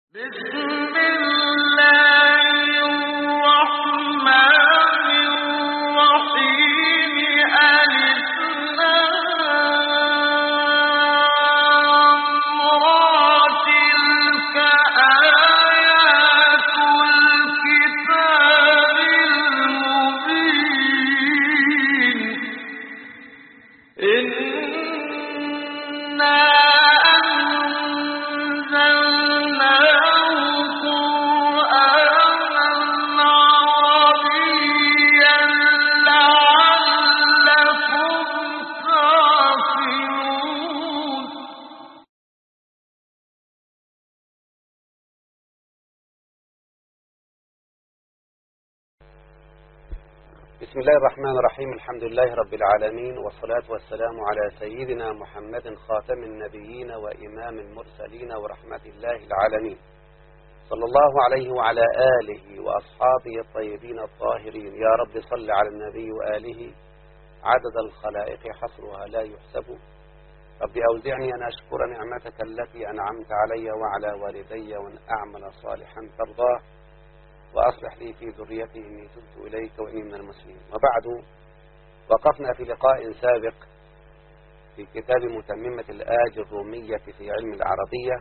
بسم الله الرحمن الرحيم ألف لام را تلك آيات الكتاب المبين إنا أنزلناه قرآنا عربيا لعلكم تعقلون بسم الله الرحمن الرحيم الحمد لله رب العالمين والصلاة والسلام على سيدنا محمد خاتم النبيين وإمام المرسلين ورحمة الله العالمين صلى الله عليه وعلى آله وأصحابه الطيبين الطاهرين يا رب صل على النبي وآله عدد الخلائق حصرها لا يحسب رب أوزعني أن أشكر نعمتك التي أنعمت علي وعلى والدي وأن أعمل صالحا ترضاه وأصلح لي في ذريتي إني تبت إليك وإني من المسلمين وبعد وقفنا في لقاء سابق في كتاب متممة الآج الرومية في علم العربية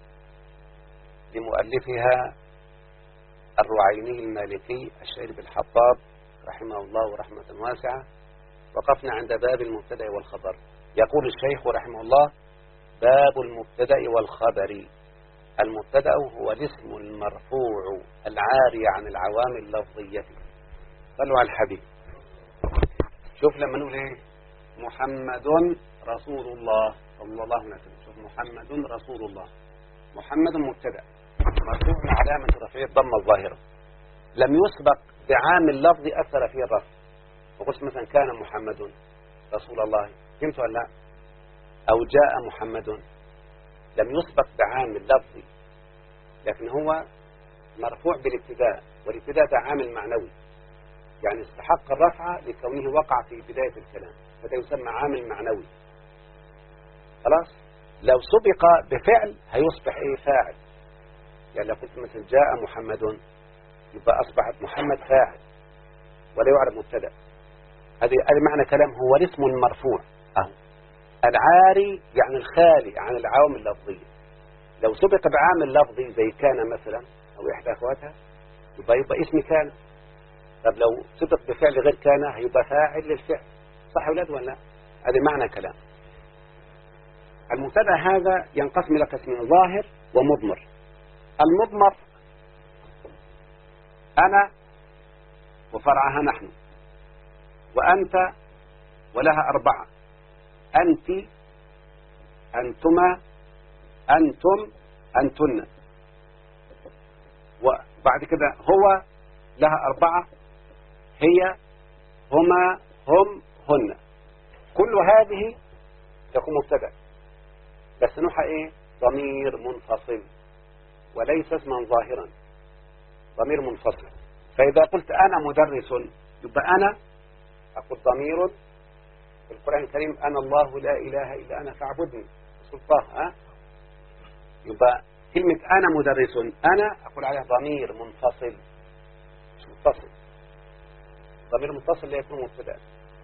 لمؤلفها الرعيني المالكي الشهير بالحطاب رحمه الله رحمة واسعة وقفنا عند باب المبتدأ والخبر يقول الشيخ رحمه الله باب المبتدأ والخبر المبتدأ هو الاسم المرفوع العاري عن العوامل اللفظية صلوا على الحبيب شوف لما نقول ايه محمد رسول الله صلى الله عليه وسلم شوف محمد رسول الله محمد مبتدأ مرفوع علامة رفعه الضمة الظاهرة لم يسبق بعامل لفظي أثر فيه الرفع وقلت مثلا كان محمد رسول الله فهمت ولا لا أو جاء محمد لم يسبق بعامل لفظي لكن هو مرفوع بالابتداء والابتداء ده عامل معنوي يعني استحق الرفع لكونه وقع في بداية الكلام فده يسمى عامل معنوي خلاص لو سبق بفعل هيصبح ايه فاعل يعني لو قلت مثلا جاء محمد يبقى أصبحت محمد فاعل ولا يعرف مبتدا هذه هذا معنى كلام هو الاسم المرفوع أهو العاري يعني الخالي عن العوامل اللفظية لو سبق بعامل لفظي زي كان مثلا أو إحدى أخواتها يبقى يبقى اسم كان طب لو سبق بفعل غير كان هيبقى فاعل للفعل صح ولاد ولا لا هذا معنى كلام المبتدا هذا ينقسم إلى قسمين ظاهر ومضمر المضمر أنا وفرعها نحن وأنت ولها أربعة أنت أنتما أنتم أنتن وبعد كده هو لها أربعة هي هما هم هن كل هذه تكون مبتدا بس نوحى ايه ضمير منفصل وليس اسما ظاهرا ضمير منفصل فإذا قلت أنا مدرس يبقى أنا أقول ضمير في القرآن الكريم أنا الله لا إله إلا أنا فاعبدني سلطان ها يبقى كلمة أنا مدرس أنا أقول عليها ضمير منفصل مش متصل ضمير منفصل لا يكون مبتدا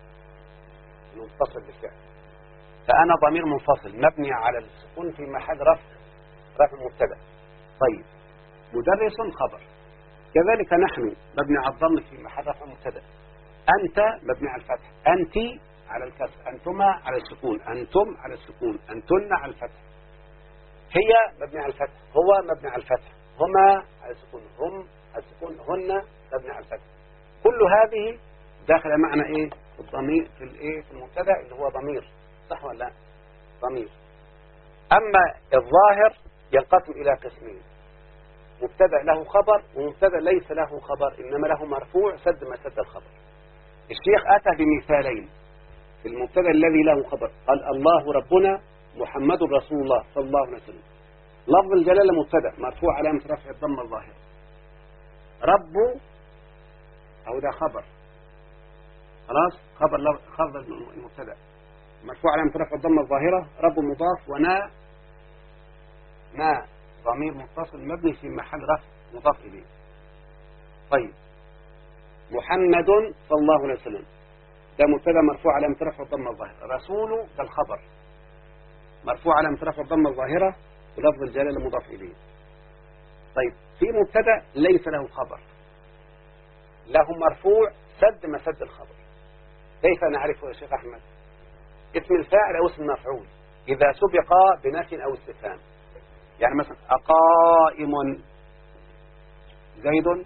منفصل بالفعل فأنا ضمير منفصل مبني على السكون في محل رفع رفع مبتدا طيب مدرس خبر كذلك نحن مبني على الضم في محل رفع مبتدا أنت مبني على الفتح أنت على الكسر أنتما على السكون أنتم على السكون أنتن على الفتح هي مبني على الفتح هو مبني على الفتح هما على السكون هم على السكون هن مبني على الفتح كل هذه داخل معنى ايه في الضمير في الايه في المبتدا اللي هو ضمير صح ولا لا ضمير اما الظاهر ينقسم الى قسمين مبتدا له خبر ومبتدا ليس له خبر انما له مرفوع سد ما سد الخبر الشيخ اتى بمثالين في المبتدا الذي له خبر قال الله ربنا محمد رسول الله صلى الله عليه وسلم لفظ الجلاله مبتدا مرفوع علامه رفع الضمه الظاهره رب او ده خبر خلاص خبر لفظ خبر المبتدا مرفوع علامه رفع الضمه الظاهره رب مضاف ونا ما ضمير متصل مبني في محل رفع مضاف إليه طيب محمد صلى الله عليه وسلم ده مبتدا مرفوع على رفع الضمه الظاهره رسول ده الخبر مرفوع على رفع الضمه الظاهره ولفظ الجلاله مضاف اليه طيب في مبتدا ليس له خبر له مرفوع سد مسد الخبر كيف نعرفه يا شيخ احمد اسم الفاعل او اسم المفعول اذا سبق بنفي او استفهام يعني مثلا اقائم زيد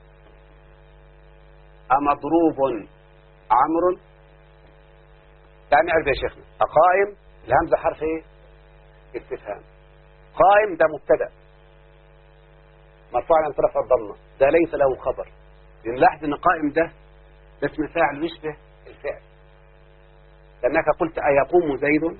أمضروب عمرو يعني نعرف يا شيخنا أقائم الهمزة حرف ايه استفهام قائم ده مبتدا مرفوع عن طرف الضمة ده ليس له خبر لنلاحظ ان قائم ده ده اسم فاعل يشبه الفعل لأنك قلت أيقوم زيد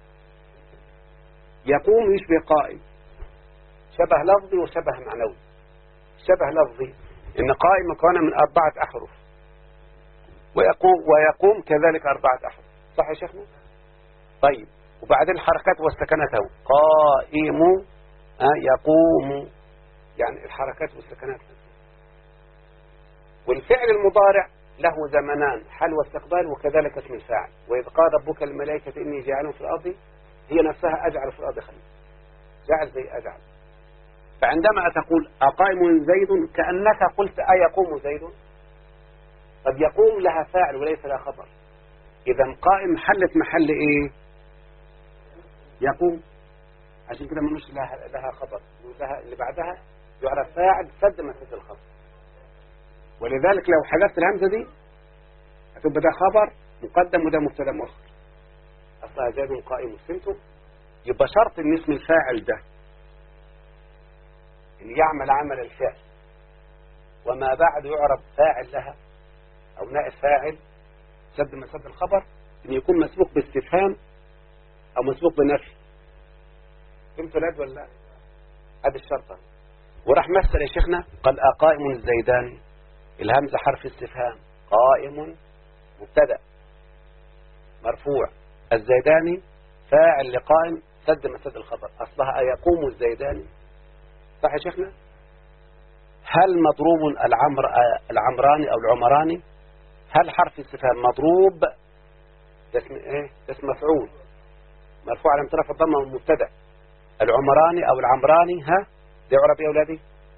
يقوم يشبه قائم شبه لفظي وشبه معنوي شبه لفظي إن قائم مكونة من أربعة أحرف ويقوم, ويقوم كذلك أربعة أحرف صح يا شيخنا طيب وبعدين الحركات والسكنات اهو قائم آه يقوم يعني الحركات والسكنات والفعل المضارع له زمنان حل واستقبال وكذلك اسم الفاعل وإذ قال ربك الملائكة إني جاعل في الأرض هي نفسها أجعل في الأرض خليفة جعل زي أجعل فعندما تقول أقائم زيد كأنك قلت أيقوم زيد قد يقوم لها فاعل وليس لها خبر إذا قائم حلت محل إيه يقوم عشان كده ملوش لها, لها خبر ولها اللي بعدها يعرف فاعل سد مسد الخبر ولذلك لو حذفت الهمزة دي هتبقى ده خبر مقدم وده مبتدا مؤخر أصلها زيد قائم فهمتوا يبقى شرط ان اسم الفاعل ده ان يعمل عمل الفعل وما بعد يعرف فاعل لها او نائب فاعل سد مسد الخبر ان يكون مسبوق باستفهام او مسبوق بنفي فهمتوا الاد ولا لا هذه الشرطة وراح مثل يا شيخنا قال أقائم الزيداني الهمزة حرف استفهام قائم مبتدا مرفوع الزيداني فاعل لقائم سد مسد الخبر أصلها أيقوم الزيداني صح يا شيخنا هل مضروب العمر العمراني أو العمراني هل حرف استفهام مضروب ده اسم ايه ده اسم مفعول مرفوع على طرف الضمه مبتدا العمراني او العمراني ها ده يعرب يا اولادي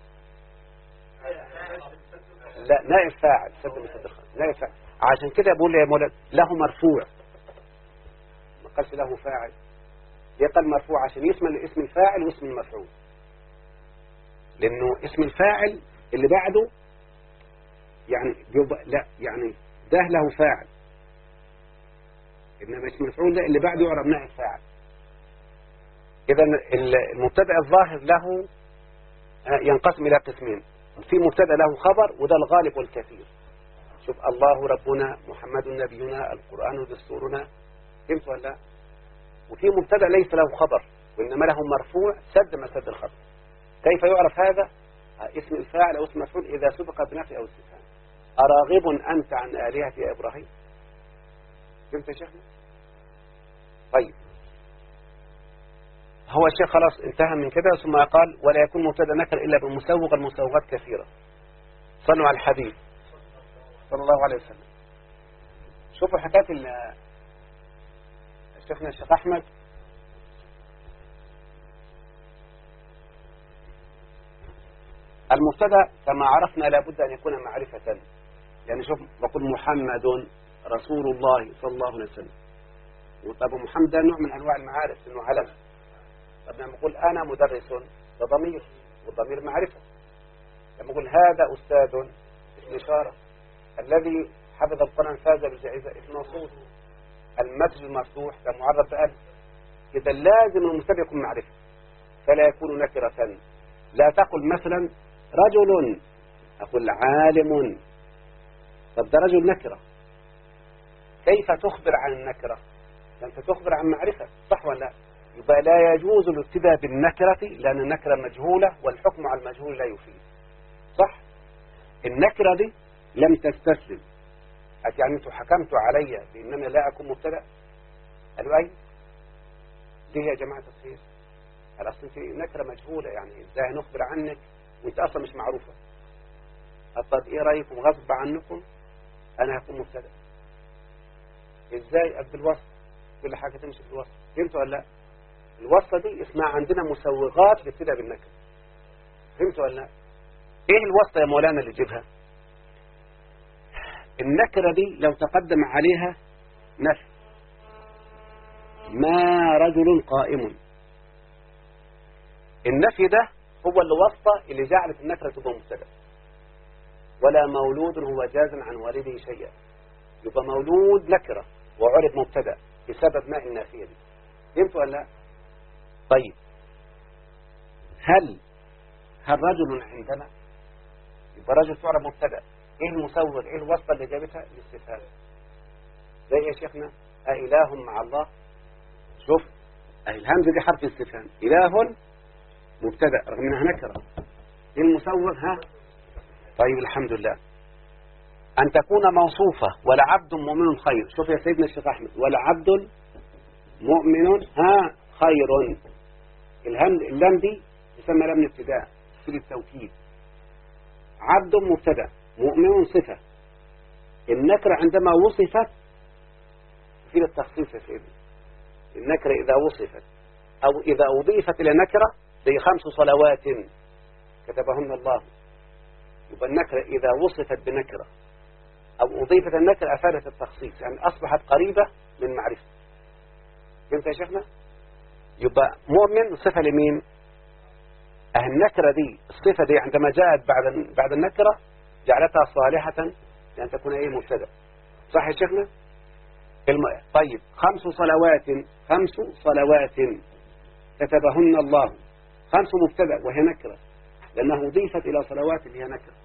لا نائب فاعل سد مسد نائب فاعل عشان كده بقول يا مولانا له مرفوع ما قالش له فاعل ليه قال مرفوع عشان يشمل اسم الفاعل واسم المفعول لانه اسم الفاعل اللي بعده يعني بيبقى لا يعني ده له فاعل إنما اسم المفعول ده اللي بعده يعرب نائب فاعل إذا المبتدا الظاهر له ينقسم إلى قسمين في مبتدا له خبر وده الغالب والكثير شوف الله ربنا محمد نبينا القرآن دستورنا فهمت ولا لا وفي مبتدا ليس له خبر وإنما له مرفوع سد مسد الخبر كيف يعرف هذا اسم الفاعل أو اسم المفعول إذا سبق بنفي أو استفهام أراغب أنت عن آلهتي يا إبراهيم فهمت يا شيخنا طيب هو الشيخ خلاص انتهى من كده ثم قال ولا يكون مبتدا نكر إلا بمسوغ المسوغات كثيرة صلوا على الحبيب صلى الله عليه وسلم شوفوا حكاية شيخنا الشيخ أحمد المبتدا كما عرفنا لابد أن يكون معرفة يعني شوف بقول محمد رسول الله صلى الله عليه وسلم طب محمد ده نوع من أنواع المعارف إنه علم طب لما أقول أنا مدرس ده ضمير والضمير معرفة لما أقول هذا أستاذ اسم إشارة الذي حفظ القرآن فاز بالجائزة اسم موصول المسجد المفتوح ده معرف بألف إذا لازم المبتدا يكون معرفة فلا يكون نكرة لا تقل مثلا رجل أقول عالم طب ده رجل نكرة كيف تخبر عن النكرة أنت تخبر عن معرفة صح ولا لا يبقى لا يجوز الابتداء بالنكرة لأن النكرة مجهولة والحكم على المجهول لا يفيد صح النكرة دي لم تستسلم يعني أنتم حكمتوا علي بأننا لا أكون مبتدأ قالوا أي ليه يا جماعة الخير الأصل في نكرة مجهولة يعني ازاي نخبر عنك وانت أصلا مش معروفة طب ايه رأيكم غصب عنكم انا هكون مبتدأ ازاي بالوصف كل حاجة تمشي بالوصف فهمتوا ولا لا الوصفة دي اسمها عندنا مسوغات لابتداء بالنكرة فهمتوا ولا لا ايه الوصفة يا مولانا اللي تجيبها النكرة دي لو تقدم عليها نفي ما رجل قائم النفي ده هو الوصفة اللي جعلت النكرة تبقى مبتدا ولا مولود هو جاز عن والده شيئا يبقى مولود نكرة وعرض مبتدا بسبب ما النافية دي فهمت ولا لا طيب هل هل رجل عندنا يبقى رجل تعرف مبتدا ايه المسوغ ايه الوصفة اللي جابتها الاستفهام زي يا شيخنا أإله مع الله شوف أهي الهمزة دي حرف استفهام إله مبتدا رغم انها نكره ايه المسوغ ها طيب الحمد لله أن تكون موصوفة ولعبد مؤمن خير شوف يا سيدنا الشيخ أحمد ولعبد مؤمن ها خير الهم اللام دي تسمى لام الابتداء في التوكيد عبد مبتدا مؤمن صفة النكرة عندما وصفت في التخصيص يا سيدي النكرة إذا وصفت أو إذا أضيفت إلى نكرة زي خمس صلوات كتبهن الله يبقى النكرة إذا وصفت بنكرة أو أضيفت النكرة أفادت التخصيص يعني أصبحت قريبة من معرفة فهمت يا شيخنا يبقى مؤمن صفة لمين أه النكرة دي الصفة دي عندما جاءت بعد بعد النكرة جعلتها صالحة لأن تكون أي مبتدا صح يا شيخنا الم... طيب خمس صلوات خمس صلوات كتبهن الله خمس مبتدا وهي نكرة لأنه أضيفت إلى صلوات اللي هي نكرة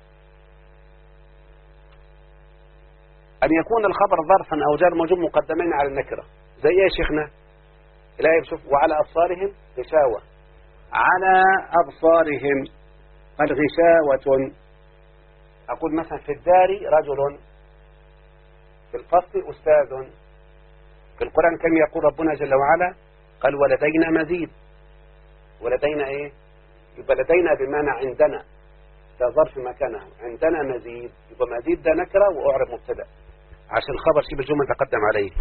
أن يكون الخبر ظرفا أو جار موجود مقدمين على النكرة زي إيه يا شيخنا الآية بشوف وعلى أبصارهم غشاوة على أبصارهم قد غشاوة أقول مثلا في الدار رجل في الفصل أستاذ في القرآن كم يقول ربنا جل وعلا قال ولدينا مزيد ولدينا ايه يبقى لدينا بمعنى عندنا ده ظرف مكانه عندنا مزيد يبقى مزيد ده نكرة وأعرب مبتدا عشان الخبر شبه الجمل تقدم عليه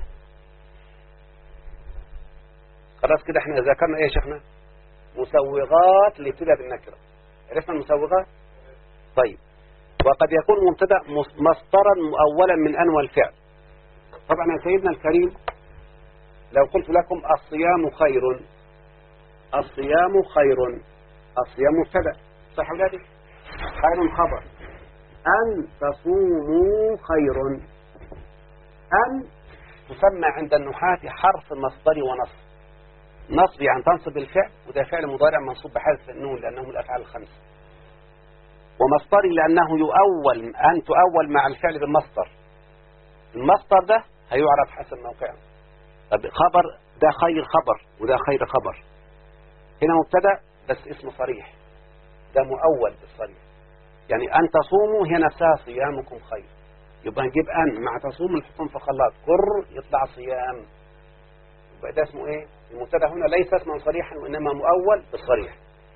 خلاص كده احنا ذكرنا ايه يا شيخنا مسوغات لابتداء بالنكرة عرفنا المسوغات طيب وقد يكون مبتدا مصدرا مؤولا من انوى الفعل طبعا يا سيدنا الكريم لو قلت لكم الصيام خير الصيام خير الصيام مبتدا صح ولا لا خير خبر أن تصوموا خير أن تسمى عند النحاة حرف مصدر ونصب نصب يعني تنصب الفعل وده فعل مضارع منصوب بحذف النون لأنه من الأفعال الخمسة ومصدري لأنه يؤول أن تؤول مع الفعل بالمصدر المصدر ده هيعرف حسب موقعه طب خبر ده خير خبر وده خير خبر هنا مبتدا بس اسمه صريح ده مؤول بالصريح يعني أن تصوموا هي نفسها صيامكم خير يبقى نجيب أن مع تصوم الحكم في خلاط قر يطلع صيام يبقى ده اسمه ايه المبتدا هنا ليس اسما صريحا وإنما مؤول بالصريح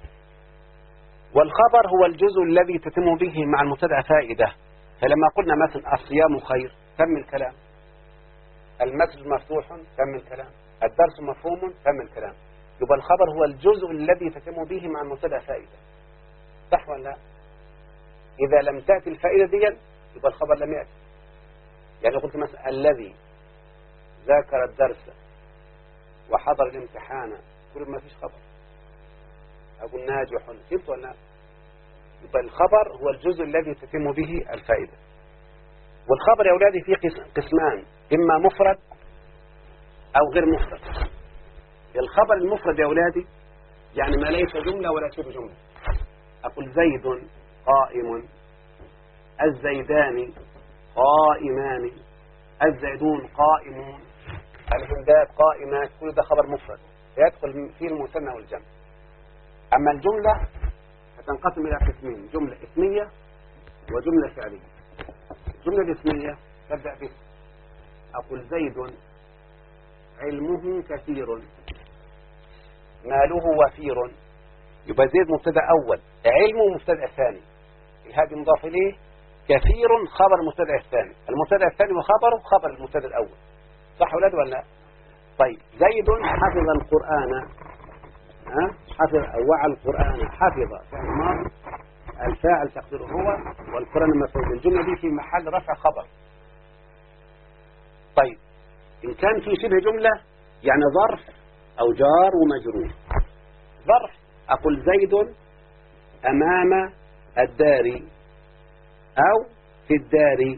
والخبر هو الجزء الذي تتم به مع المبتدا فائدة فلما قلنا مثلا الصيام خير تم الكلام المسجد مفتوح تم الكلام الدرس مفهوم تم الكلام يبقى الخبر هو الجزء الذي تتم به مع المبتدا فائدة صح ولا لا إذا لم تأتي الفائدة دي يبقى الخبر لم يأتي يعني قلت مثلا الذي ذاكر الدرس وحضر الامتحان كل ما فيش خبر أقول ناجح فهمت ولا لا يبقى الخبر هو الجزء الذي تتم به الفائدة والخبر يا أولادي فيه قسمان إما مفرد أو غير مفرد الخبر المفرد يا أولادي يعني ما ليس جملة ولا شبه جملة أقول زيد قائم الزيدان قائمان الزيدون قائمون الهندات قائمات كل ده خبر مفرد يدخل فيه المثنى والجمع أما الجملة فتنقسم إلى قسمين جملة اسمية وجملة فعلية الجملة الاسمية تبدأ باسم أقول زيد علمه كثير ماله وفير يبقى زيد مبتدا أول علمه مبتدا ثاني الهادي مضاف إليه كثير خبر المبتدا الثاني المبتدا الثاني وخبره خبر المبتدا الأول صح ولاد ولا لا طيب زيد حفظ القرآن ها حفظ وعى القرآن حفظ فعل ماضي الفاعل تقديره هو والقرآن مفعول الجملة دي في محل رفع خبر طيب إن كان في شبه جملة يعني ظرف أو جار ومجرور ظرف أقول زيد أمام الدار أو في الدار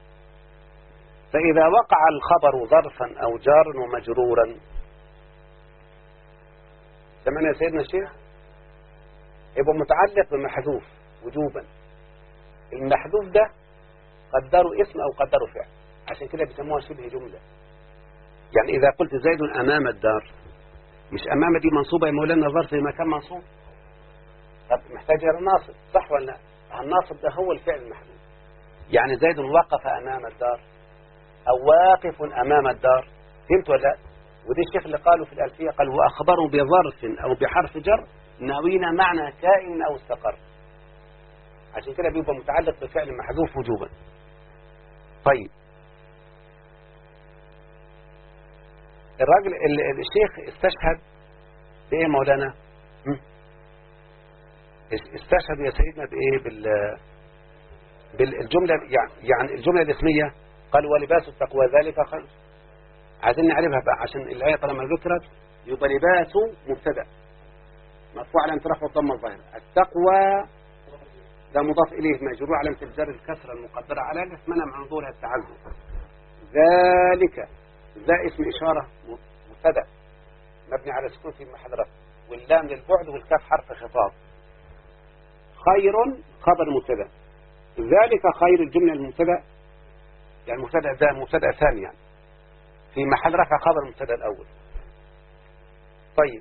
فإذا وقع الخبر ظرفا أو جارا ومجرورا سمعنا يا سيدنا الشيخ يبقى متعلق بمحذوف وجوبا المحذوف ده قدروا اسم أو قدروا فعل عشان كده بيسموها شبه جملة يعني إذا قلت زيد أمام الدار مش أمام دي منصوبة يا مولانا ظرف في مكان منصوب طب محتاج إلى ناصب صح ولا لا الناصب ده هو الفعل المحذوف يعني زيد وقف أمام الدار أو واقف أمام الدار فهمت ولا لا ودي الشيخ اللي قالوا في الألفية قال وأخبروا بظرف أو بحرف جر ناوينا معنى كائن أو استقر عشان كده بيبقى متعلق بفعل محذوف وجوبا طيب الراجل ال- الشيخ استشهد بإيه مولانا هم؟ اس- استشهد يا سيدنا بإيه بال بالجملة يعني يعني الجملة الاسمية قال ولباس التقوى ذلك خير عايزين نعرفها بقى عشان الآية طالما ذكرت يبقى لباس مبتدأ مرفوع على رفع الضمة الظاهرة التقوى ده مضاف إليه مجرور على الجر الكسرة المقدرة على الألف منع من ظهورها التعذر ذلك ذا اسم إشارة مبتدأ مبني على السكون في محل رفع واللام للبعد والكاف حرف خطاب خير خبر مبتدأ ذلك خير الجملة المبتدأ يعني المبتدأ ده مبتدأ ثاني يعني في محل رفع خبر المبتدأ الأول طيب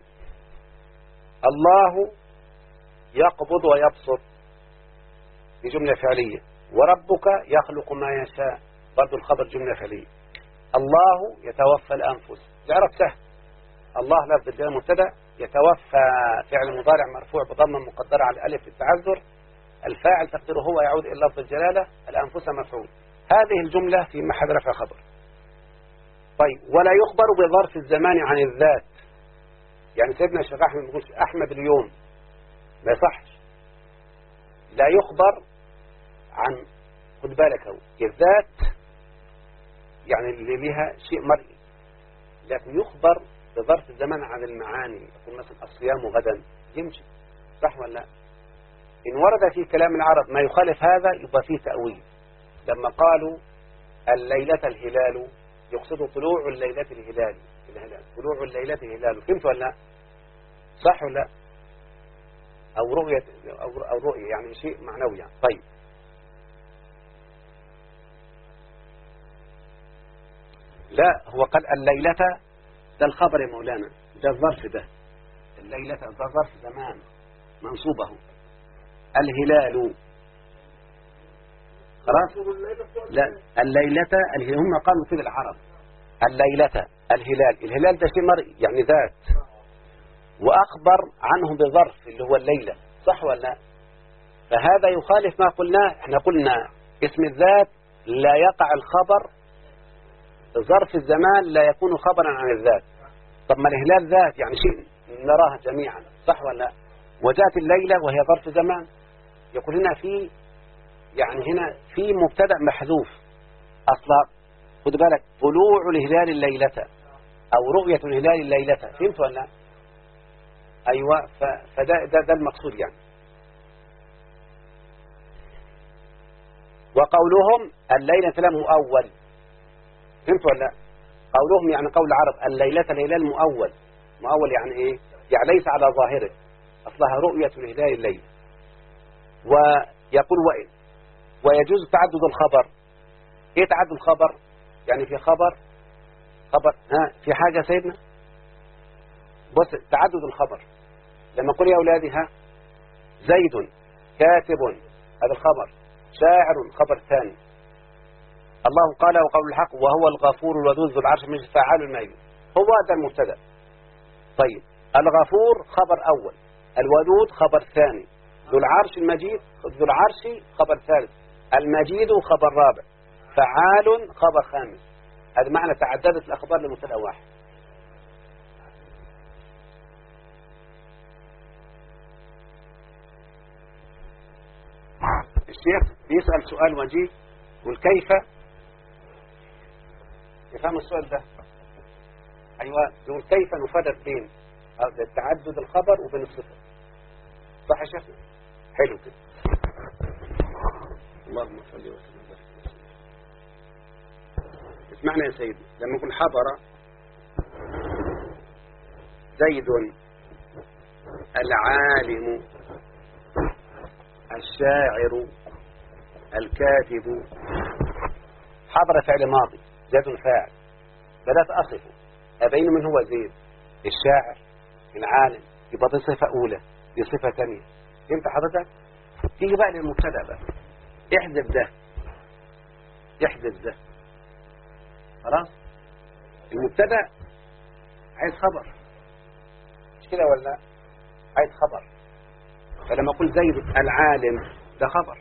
الله يقبض ويبسط دي جملة فعلية وربك يخلق ما يشاء برضو الخبر جملة فعلية الله يتوفى الأنفس العرب سهل الله لفظ الجلال مبتدا يتوفى فعل مضارع مرفوع بضمه مقدرة على الألف للتعذر الفاعل تقديره هو يعود إلى لفظ الجلالة الأنفس مفعول هذه الجملة في محل رفع خبر طيب ولا يخبر بظرف الزمان عن الذات يعني سيدنا الشيخ أحمد بيقول أحمد اليوم ما يصحش لا يخبر عن خد بالك هو الذات يعني اللي لها شيء مرئي لكن يخبر بظرف الزمان عن المعاني يقول مثلا الصيام غدا يمشي صح ولا لا إن ورد في كلام العرب ما يخالف هذا يبقى فيه تأويل لما قالوا الليلة الهلال يقصد طلوع الليلة الهلال الهلال طلوع الليلة الهلال فهمت ولا لا صح ولا لا أو رؤية أو, أو رؤية يعني شيء معنوي يعني. طيب لا هو قال الليلة ده الخبر يا مولانا ده الظرف ده الليلة ده ظرف زمان منصوبه الهلال خلاص لا الليلة الهلال هم قالوا كده العرب الليلة الهلال الهلال ده شيء مرئي يعني ذات وأخبر عنه بظرف اللي هو الليلة صح ولا لا فهذا يخالف ما قلناه احنا قلنا اسم الذات لا يقع الخبر ظرف الزمان لا يكون خبرا عن الذات طب ما الهلال ذات يعني شيء نراه جميعا صح ولا لا وجاءت الليلة وهي ظرف زمان يقول هنا في يعني هنا في مبتدا محذوف أصلا خد بالك طلوع الهلال الليلة أو رؤية الهلال الليلة فهمت ولا لا أيوة فده ده, ده المقصود يعني وقولهم الليلة لا مؤول فهمت ولا لا قولهم يعني قول العرب الليلة ليلة المؤول مؤول يعني ايه يعني ليس على ظاهره أصلها رؤية الهلال الليل ويقول وإن ويجوز تعدد الخبر ايه تعدد الخبر يعني في خبر خبر ها في حاجة سيدنا بص تعدد الخبر لما قل يا أولادي ها زيد كاتب هذا الخبر شاعر خبر ثاني الله قال وقول الحق وهو الغفور الودود ذو العرش مش فعال الميت هو هذا المبتدا طيب الغفور خبر أول الودود خبر ثاني ذو العرش المجيد ذو العرش خبر ثالث المجيد خبر رابع فعال خبر خامس هذا معنى تعددت الأخبار لمبتدا واحد الشيخ بيسأل سؤال وجيه يقول كيف يفهم السؤال ده أيوة يقول كيف نفرق بين تعدد الخبر وبين الصفة صح يا شيخ حلو كده اللهم صل وسلم وبارك اسمعنا يا سيدي لما يقول حضر زيد العالم الشاعر الكاتب حضر فعل ماضي زيد فاعل بدأت أصفه أبين من هو زيد الشاعر العالم يبقى دي صفة أولى دي صفة ثانية فهمت حضرتك تيجي بقى للمبتدا بقى احذف ده احذف ده خلاص المبتدا عايز خبر مش كده ولا لا؟ عايز خبر فلما اقول زيد العالم ده خبر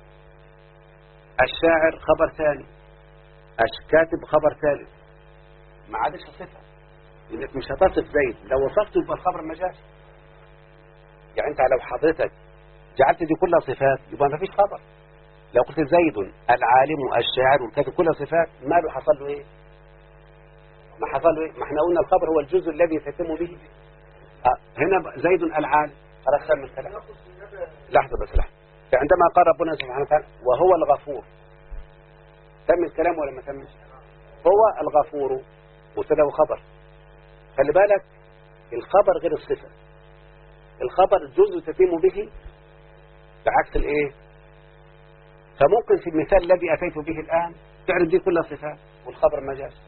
الشاعر خبر ثاني الكاتب خبر ثالث ما عادش صفه لانك مش هتصف زيد لو وصفته يبقى الخبر مجازي يعني انت لو حضرتك جعلت دي كلها صفات يبقى ما فيش خبر لو قلت زيد العالم الشاعر والكاتب كلها صفات ماله حصل له ايه ما حصل له ايه ما احنا قلنا الخبر هو الجزء الذي تتم به آه هنا زيد العالم خلاص من الكلام لحظة بس لحظة عندما قال ربنا سبحانه وتعالى وهو الغفور تم الكلام ولا ما تمش هو الغفور مبتدا وخبر خلي بالك الخبر غير الصفة الخبر جزء تتم به بعكس الايه فممكن في المثال الذي أتيت به الآن تعرف دي كلها صفات والخبر مجاز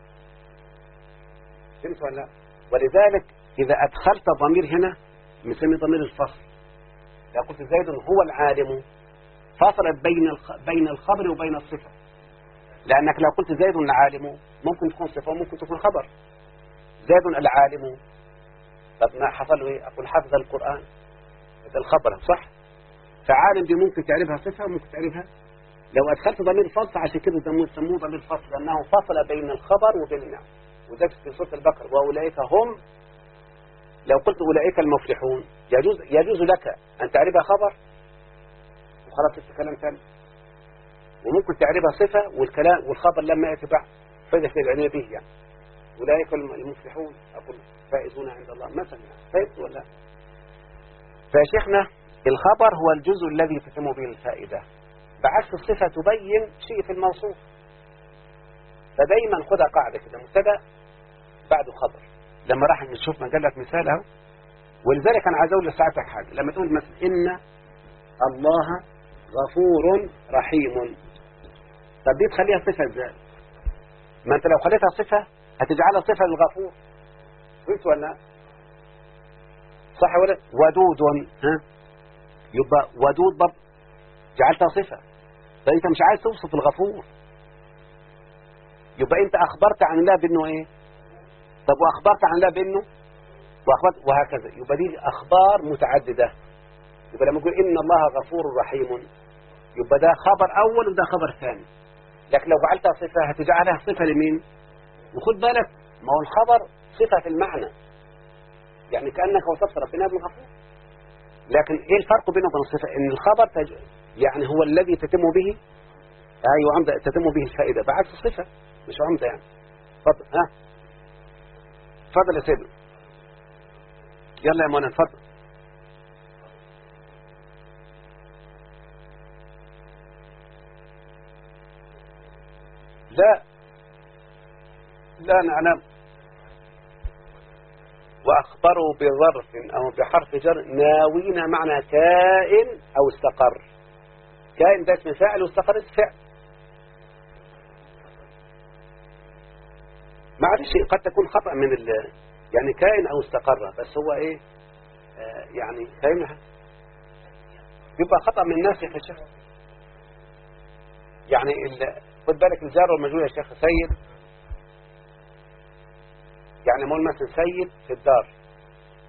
فهمت ولا لا ولذلك إذا أدخلت ضمير هنا بنسميه ضمير الفصل لو قلت زيد هو العالم فصلت بين بين الخبر وبين الصفة لأنك لو قلت زيد العالم ممكن تكون صفة وممكن تكون خبر زيد العالم طب ما حصل له ايه أقول حفظ القرآن هذا الخبر صح فعالم دي ممكن تعرفها صفة وممكن تعرفها لو أدخلت ضمير فصل عشان كده يسموه ضمير فصل لأنه فصل بين الخبر وبين النعم وذلك في سورة البقرة وأولئك هم لو قلت أولئك المفلحون يجوز, يجوز لك أن تعرفها خبر وخلاص تتكلم ثاني وممكن تعرفها صفة والكلام والخبر لما يأتي بعد فإذا في العناية به يعني أولئك المفلحون أقول فائزون عند الله مثلا فائز ولا فيا شيخنا الخبر هو الجزء الذي تتم به الفائدة بعكس الصفة تبين شيء في الموصوف فدايما خدها قاعدة كده مبتدا بعده خبر لما راح نشوف ما قال لك مثال اهو ولذلك انا عايز اقول لساعتك حاجه لما تقول مثلا ان الله غفور رحيم طب دي تخليها صفه ازاي ما انت لو خليتها صفه هتجعلها صفه للغفور فهمت ولا صح ولا ودود ها يبقى ودود برضه جعلتها صفه فانت مش عايز توصف الغفور يبقى انت اخبرت عن الله بانه ايه طب واخبرت عن الله بانه واخبرت وهكذا يبقى دي اخبار متعدده يبقى لما يقول ان الله غفور رحيم يبقى ده خبر اول وده خبر ثاني لكن لو جعلتها صفه هتجعلها صفه لمين وخد بالك ما هو الخبر صفه في المعنى يعني كانك وصفت ربنا بالغفور لكن ايه الفرق بينه وبين الصفه ان الخبر تج... يعني هو الذي تتم به ايوه عمده تتم به الفائده بعكس الصفه مش عمده يعني اتفضل ها اتفضل يا سيدي يلا يا منى اتفضل لا لا نعلم وأخبروا بظرف أو بحرف جر ناوين معنى كائن أو استقر كائن ده اسم فاعل واستقر اسم فعل معلش قد تكون خطأ من ال يعني كائن أو استقر بس هو إيه آه يعني فاهمها يبقى خطأ من الناس يا شيخ يعني خد بالك الجار والمجرور يا شيخ سيد يعني مول مثلا سيد في الدار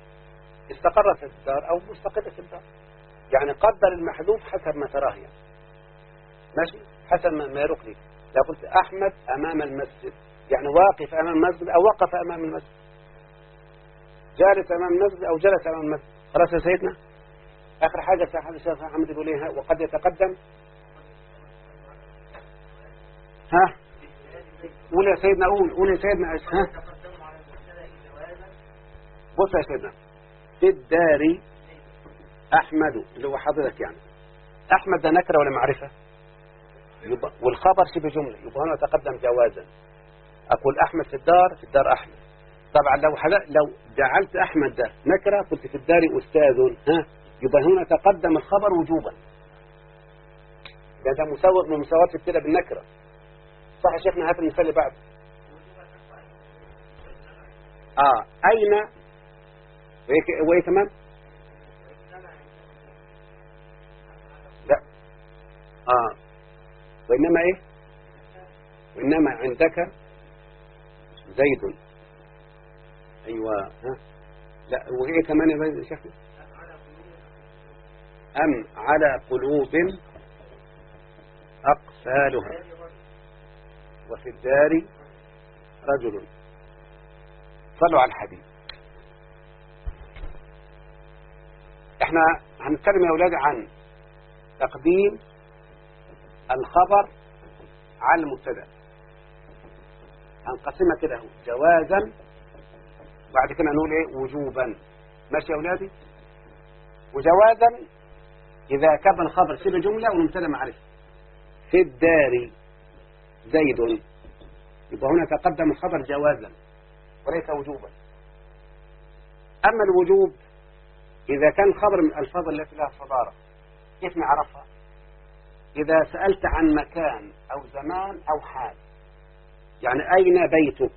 استقر في الدار أو مستقر في الدار يعني قدر المحذوف حسب ما تراه يعني ماشي حسب ما ما يروق لك لو قلت أحمد أمام المسجد يعني واقف أمام المسجد أو وقف أمام المسجد جالس أمام المسجد أو جلس أمام المسجد خلاص يا سيدنا آخر حاجة سيد الشيخ محمد يقول إيه وقد يتقدم ها قول يا سيدنا قول قول يا سيدنا ها بص يا سيدنا في الدار أحمد اللي هو حضرتك يعني أحمد ده نكرة ولا معرفة يبقى والخبر شبه جملة يبقى هنا تقدم جوازا أقول أحمد في الدار في الدار أحمد طبعا لو حل... لو جعلت أحمد ده نكرة قلت في الدار أستاذ ها يبقى هنا تقدم الخبر وجوبا ده ده مساوغ من مساواة التلة بالنكرة صح يا شيخنا هات المثال اللي بعده آه أين وإيه وإيه كمان لا آه وإنما إيه وإنما عندك زيد أيوة ها لا وإيه كمان يا شيخنا أم على قلوب أقفالها وفي الدار رجل صلوا على الحديث احنا هنتكلم يا أولاد عن تقديم الخبر على المبتدا هنقسمها كده اهو جوازا بعد كده نقول ايه وجوبا ماشي يا أولادي وجوازا إذا كان الخبر شبه جملة والمبتدا معرفة في الدار زيد يبقى هنا تقدم الخبر جوازا وليس وجوبا أما الوجوب إذا كان خبر من الألفاظ التي لها صدارة كيف نعرفها إذا سألت عن مكان أو زمان أو حال يعني أين بيتك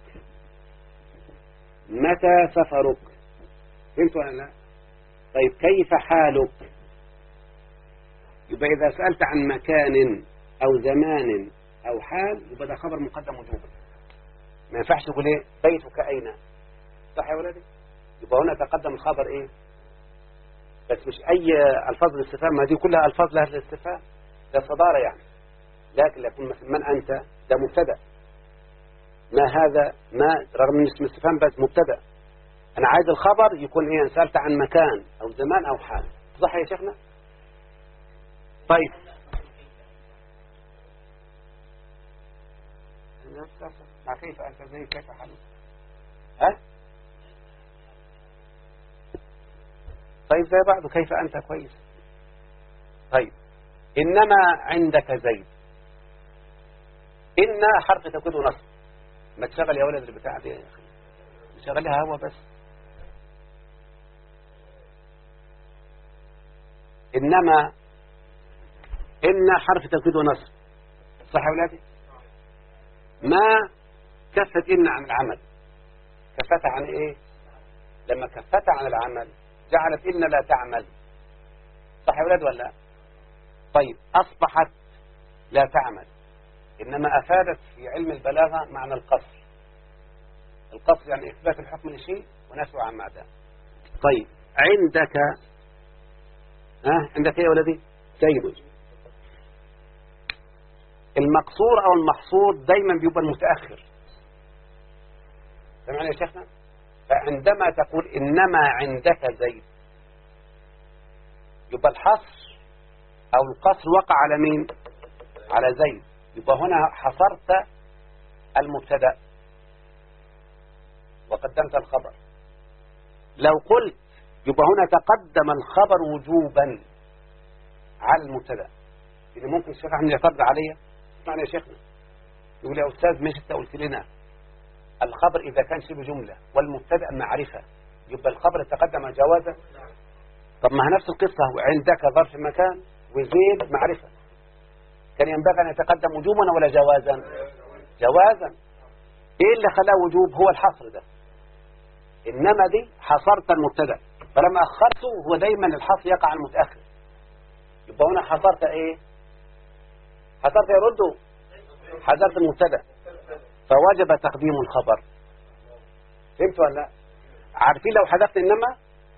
متى سفرك فهمت ولا لا طيب كيف حالك يبقى إذا سألت عن مكان أو زمان أو حال يبقى ده خبر مقدم وجوبا ما ينفعش تقول إيه بيتك أين صح يا ولدي يبقى هنا تقدم الخبر إيه بس مش أي ألفاظ الاستفهام ما دي كلها ألفاظ لها الاستفهام ده صدارة يعني لكن يكون مثلا من أنت ده مبتدا ما هذا ما رغم من اسم الاستفهام بس مبتدا أنا عايز الخبر يكون إيه سألت عن مكان أو زمان أو حال صح يا شيخنا طيب مع كيف أنت زي كيف حالك ها طيب زي بعض كيف أنت كويس طيب إنما عندك زيد إن حرف تكون نصب ما تشغل يا ولد البتاع دي يا أخي شغلها هوا بس إنما إن حرف تكويد ونصب صح يا ولادي ما كفت إن عن العمل كفت عن إيه لما كفت عن العمل جعلت إن لا تعمل صح يا ولاد ولا طيب أصبحت لا تعمل إنما أفادت في علم البلاغة معنى القصر القصر يعني إثبات الحكم لشيء ونفسه عن معداه طيب عندك ها عندك ايه يا ولدي سيد المقصور او المحصور دايما بيبقى المتاخر سمعنا يا شيخنا فعندما تقول انما عندك زيد يبقى الحصر او القصر وقع على مين على زيد يبقى هنا حصرت المبتدا وقدمت الخبر لو قلت يبقى هنا تقدم الخبر وجوبا على المبتدا اللي ممكن الشيخ احمد يعترض عليا اسمعني يا شيخنا يقول يا استاذ مش انت قلت لنا الخبر اذا كان شبه جمله والمبتدا معرفه يبقى الخبر تقدم جوازا طب ما هي نفس القصه عندك ظرف مكان وزيد معرفه كان ينبغي ان يتقدم وجوبا ولا جوازا جوازا ايه اللي خلاه وجوب هو الحصر ده انما دي حصرت المبتدا فلما أخرته هو دايما الحصر يقع على المتأخر يبقى هنا حصرت ايه حصرت يرده حذرت المبتدا فوجب تقديم الخبر فهمت ولا لا عارفين لو حذفت انما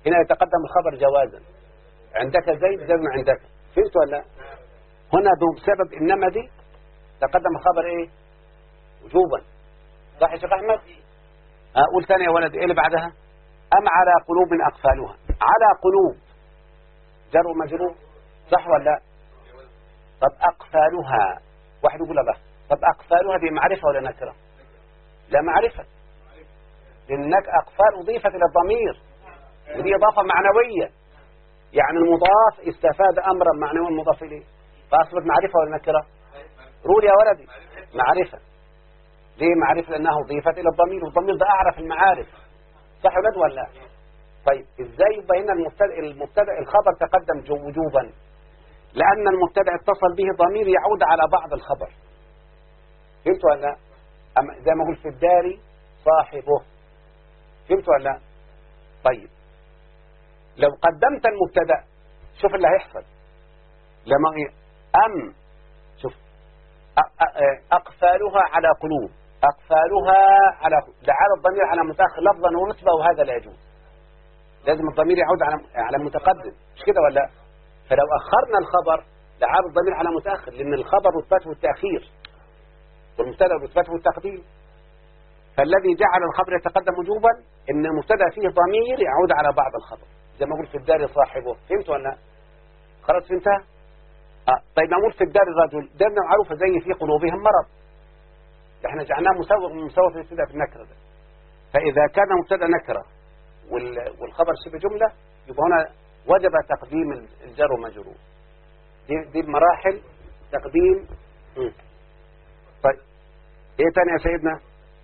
هنا يتقدم الخبر جوازا عندك زيد زيد ما عندك فهمت ولا لا؟ هنا بسبب إنما دي تقدم الخبر إيه وجوبا صح يا شيخ أحمد أقول ثاني يا ولد إيه اللي بعدها أم على قلوب أقفالها على قلوب جر ومجرور صح ولا لا طب أقفالها واحد يقول الله طب أقفالها دي معرفة ولا نكرة لا معرفة لأنك أقفال أضيفت إلى الضمير ودي إضافة معنوية يعني المضاف استفاد أمرا معنويا مضاف إليه فأصبحت معرفة ولا نكرة قول يا ولدي معرفة ليه معرفة لأنها أضيفت إلى الضمير والضمير ده أعرف المعارف صح ولد ولا لا؟ طيب إزاي يبقى هنا المبتدأ المبتدأ الخبر تقدم جو- وجوبا لأن المبتدأ اتصل به ضمير يعود على بعض الخبر فهمت ولا لا؟ أما زي ما أقول في الدار صاحبه فهمت ولا لا؟ طيب لو قدمت المبتدا شوف اللي هيحصل لما إيه؟ أم شوف أ- أ- أقفالها على قلوب أقفالها على لعل الضمير على متأخر لفظا ونسبة وهذا لا يجوز لازم الضمير يعود على على متقدم مش كده ولا لا؟ فلو أخرنا الخبر لعل الضمير على متأخر لأن الخبر رتبته التأخير والمبتدا رتبته التقديم فالذي جعل الخبر يتقدم وجوبا ان المبتدا فيه ضمير يعود على بعض الخبر زي ما اقول في الدار صاحبه فهمت ولا لا؟ خلاص فهمتها آه. طيب نقول في الدار الرجل دارنا معروفه زي في قلوبهم مرض احنا جعلناه مسوغ من مسوغ في الابتداء في النكره ده فاذا كان مبتدا نكره وال- والخبر شبه جمله يبقى هنا وجب تقديم الجر ومجرور دي, دي المراحل تقديم مم. طيب ايه تاني يا سيدنا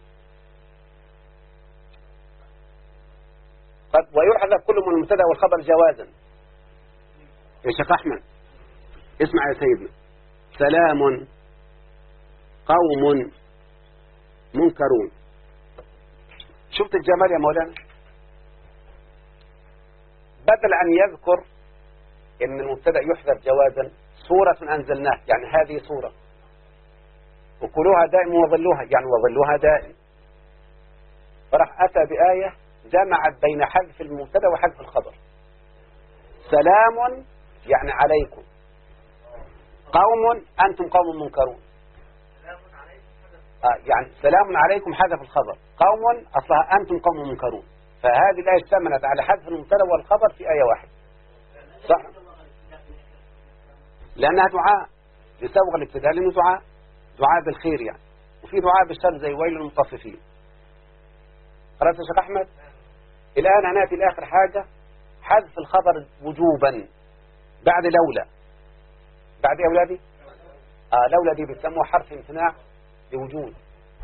قد ويحذف كل من المبتدا والخبر جوازا يا شيخ احمد اسمع يا سيدنا سلام قوم منكرون شفت الجمال يا مولانا بدل ان يذكر ان المبتدا يحذف جوازا سورة انزلناه يعني هذه سورة وكلها دائم وظلها يعني وظلها دائم فراح اتى بآية جمعت بين حذف المبتدا وحذف الخبر سلام يعني عليكم قوم أنتم قوم منكرون آه يعني سلام عليكم حذف الخبر قوم أصلها أنتم قوم منكرون فهذه الآية اشتملت على حذف المبتدا والخبر في آية واحدة صح لأنها دعاء يسوغ الابتداء لأنه دعاء دعاء بالخير يعني وفي دعاء بالشر زي ويل للمطففين خلاص يا شيخ أحمد الآن هنأتي لآخر حاجة حذف الخبر وجوبا بعد لولا بعد يا أولادي آه لولا دي بيسموها حرف امتناع لوجود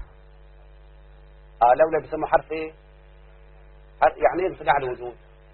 آه لولا بيسموها حرف ايه حرف يعني ايه امتناع لوجود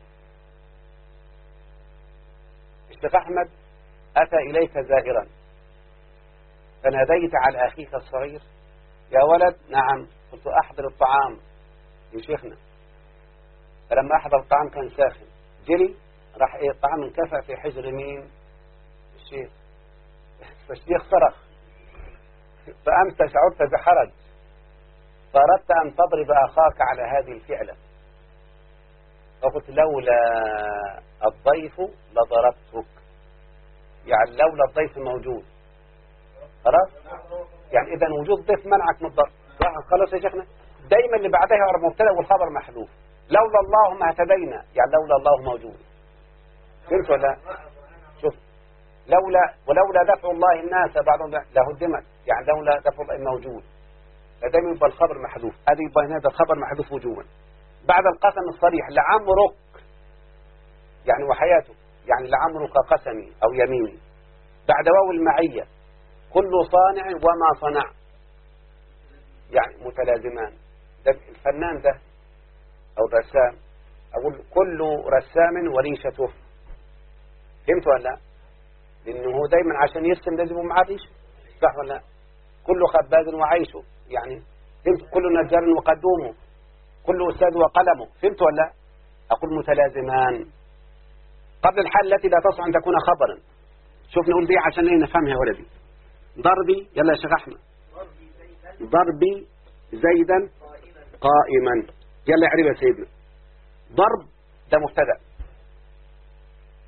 الشيخ أحمد أتى إليك زائرا فناديت على أخيك الصغير يا ولد نعم قلت أحضر الطعام لشيخنا فلما أحضر الطعام كان ساخن جري راح إيه الطعام انكفى في حجر مين الشيخ فالشيخ صرخ فأنت شعرت بحرج فأردت أن تضرب أخاك على هذه الفعلة فقلت لولا الضيف لضربتك يعني لولا الضيف موجود خلاص يعني إذا وجود ضيف منعك من الضرب خلاص يا شيخنا دايما اللي بعدها يعرف مبتدا والخبر محذوف لولا الله ما اهتدينا يعني لولا الله موجود فهمت ولا لا؟ شوف لولا ولولا دفع الله الناس بعضهم لهدمت يعني لولا دفع الله موجود فدايما يبقى الخبر محذوف هذا يبقى هذا الخبر محذوف وجوبا بعد القسم الصريح لعمرك يعني وحياته يعني لعمرك قسمي او يميني بعد واو المعيه كل صانع وما صنع يعني متلازمان ده الفنان ده او الرسام اقول كل رسام وريشته فهمت ولا لا لانه هو دايما عشان يرسم لازم يبقى معاه ريشه صح ولا لا كل خباز وعيشه يعني فهمت كل نجار وقدومه كل استاذ وقلمه فهمت ولا لا اقول متلازمان قبل الحال التي لا تصح ان تكون خبرا شوف نقول دي عشان ايه نفهمها يا ولدي ضربي يلا يا شيخ احمد ضربي زيدا قائما يلا اعرف يا سيدنا ضرب ده مبتدا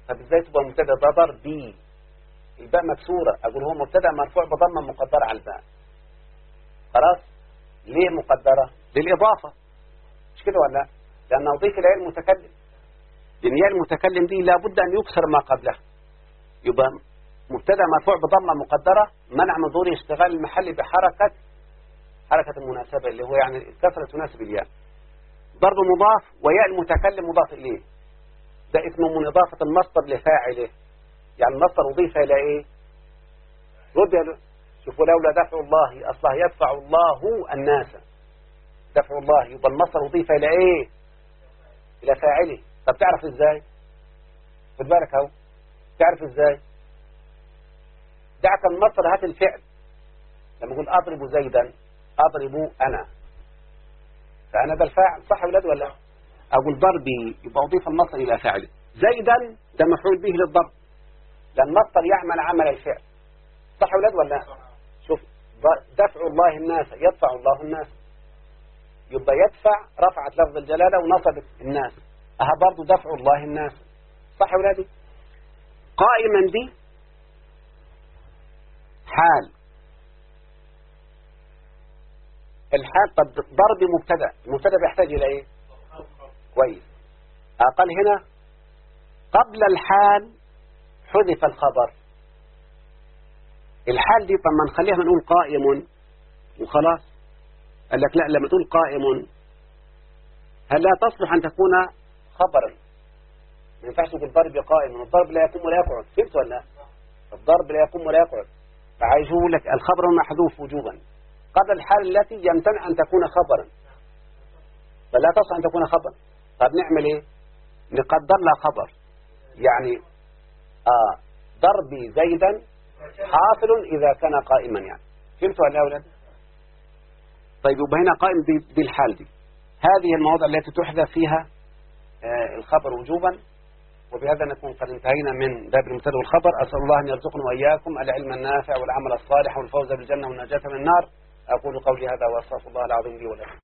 طب ازاي تبقى مبتدا ده ضربي الباء مكسورة أقول هو مبتدا مرفوع بضمة مقدرة على الباء خلاص ليه مقدرة للإضافة مش كده ولا لا لأن أضيف الى المتكلم لأن ياء المتكلم دي لابد أن يكسر ما قبلها يبقى مبتدا مرفوع بضمة مقدرة منع من ظهور اشتغال المحل بحركة حركة المناسبة اللي هو يعني الكسرة تناسب الياء ضرب مضاف وياء المتكلم مضاف إليه ده اسمه من إضافة المصدر لفاعله يعني المصدر أضيف إلى إيه رد شوفوا لولا دفع الله أصلا يدفع الله الناس دفع الله يبقى المصدر أضيف إلى إيه إلى فاعله طب تعرف إزاي خد بالك أهو تعرف إزاي دعك المصدر هات الفعل لما أقول أضرب زيدا أضرب أنا فأنا ده الفاعل صح يا ولاد ولا أقول ضربي يبقى أضيف المصدر إلى فاعله زيدا ده مفعول به للضرب لأن المصدر يعمل عمل الفعل صح يا ولاد ولا شوف دفع الله الناس يدفع الله الناس يبقى يدفع رفعت لفظ الجلالة ونصبت الناس أها برضو دفع الله الناس صح يا ولادي قائما دي حال الحال طب ضرب مبتدا المبتدا بيحتاج الى ايه كويس اقل هنا قبل الحال حذف الخبر الحال دي طب ما نخليها نقول قائم وخلاص قال لك لا لما تقول قائم هل لا تصلح أن تكون خبرا ما ينفعش تقول ضرب قائم الضرب لا يقوم ولا يقعد فهمت ولا لا الضرب لا يقوم ولا يقعد فعايز يقول لك الخبر محذوف وجوبا قبل الحال التي يمتنع أن تكون خبرا فلا تصلح أن تكون خبرا طب نعمل ايه نقدر لها خبر يعني آه ضربي زيدا حاصل إذا كان قائما يعني فهمتوا ولا يا أولاد طيب يبقى هنا قائم بالحال دي هذه المواضع التي تحذف فيها آه الخبر وجوبا وبهذا نكون قد انتهينا من باب المبتدا والخبر أسأل الله أن يرزقنا وإياكم العلم النافع والعمل الصالح والفوز بالجنة والنجاة من النار أقول قولي هذا وأستغفر الله العظيم لي ولكم